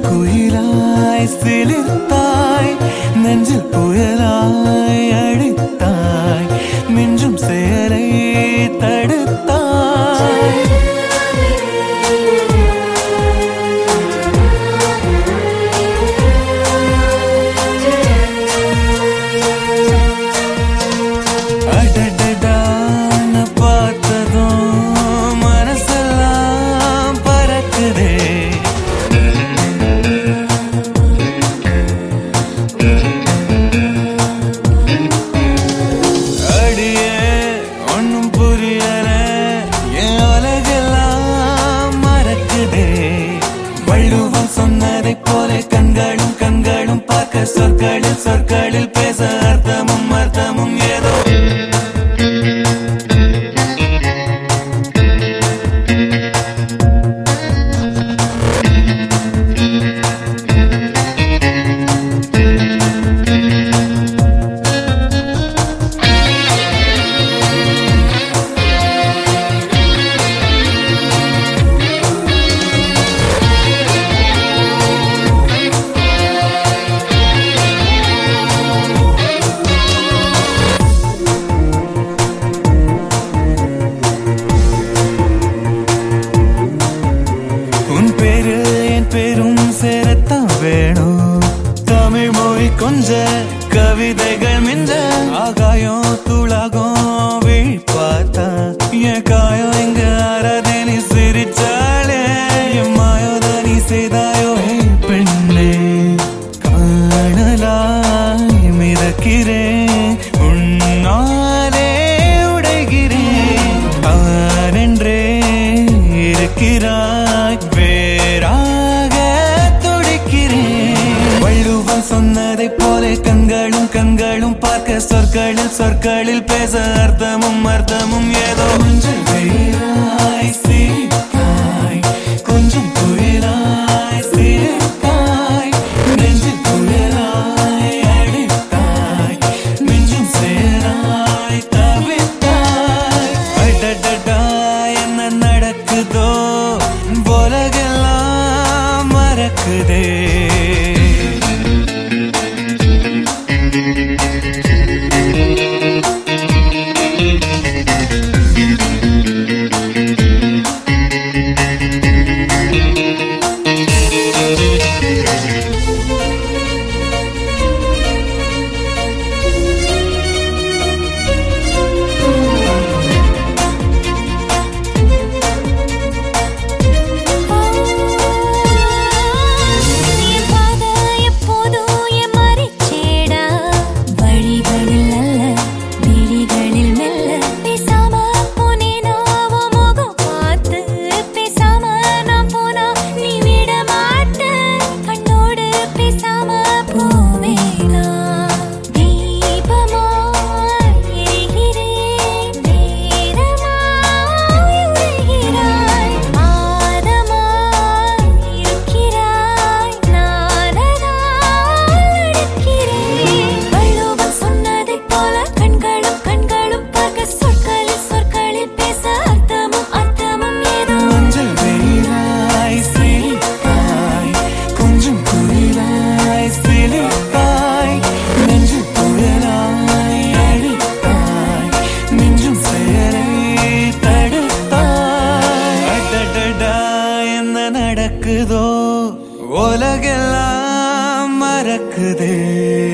குயிலாய் சிலிர்த்தாய் நெஞ்சில் புயலாய் அடித்தாய் மின்றும் செயலை தடுத்தாய் அடடடா, நான் பார்த்ததும் மனசெல்லாம் பறக்குதே அடியே ஒண்ணும் புரியல என் உலகெல்லாம் மறக்குதே வள்ளுவம் சொன்னதைப் போல கண்களும் கண்களும் பார்க்க சொற்களில் சொற்களில் பேச அர்த்தமும் அர்த்தமும் ஏதோ உன் பேரு என் பேரும் சேரத்தான் வேணும் தமிழ் மொழி கொஞ்ச கவிதைகள் மிஞ்ச ஆகாயம் தூளாகும் வீழ் பார்த்தா என் காயம் எங்க ஆறாதே நீ சிரிச்சாலே என் மாயோதனி செய்தாயோ ஹே பெண்ணே காணலாய் மிதக்கிறேன் உன்னாலே உடைகிறேன் தானென்றே இருக்கிறாய் வேறாக துடிக்கிறேன் வள்ளுவம் சொன்னதைப் போல கண்களும் கண்களும் பார்க்க சொற்களில் சொற்களில் பேச அர்த்தமும் அர்த்தமும் ஏதோ மஞ்சள் வெயிலாய் சிரித்தாய் கொஞ்சம் புயலாய் சிரித்தாய் நெஞ்சில் புயலாய் அடித்தாய் மிஞ்சும் சேராய் தவித்தாய் அடடடா என்ன நடக்குதோ உலகெல்லாம் மறக்குதே என் பாதை எப்போதும் என் மறிச்சேடா வழிகளில் அல்ல விழிகளில் மெல்ல பேசாம போனேனா உன் முகம் பார்த்து பேசாம நான் போனா நீ விட மாட்ட கண்ணோடு பேசாம போவேனா தீபமாய் எரிகிறேன் நேரமாய் உரைகிறாய் மாதமாய் இருக்கிறாய் நானதால் நடக்கிறேன் வள்ளுவம் சொன்னதைப் போல கண்களும் கண்களும் பார்க்க சொற்களில் சொற்களில் பேச அர்த்தமும் அர்த்தமும் ஏதோ மஞ்சள் வெயிலாய் சிரித்தாய் கொஞ்சம் குயிலாய் சிரித்தாய் நெஞ்சு புயலாய் அடித்தாய் மிஞ்சும் செயலை தடுத்தாய் அடடடா என்ன நடக்குதோ உலகெல்லாம் மறக்குதே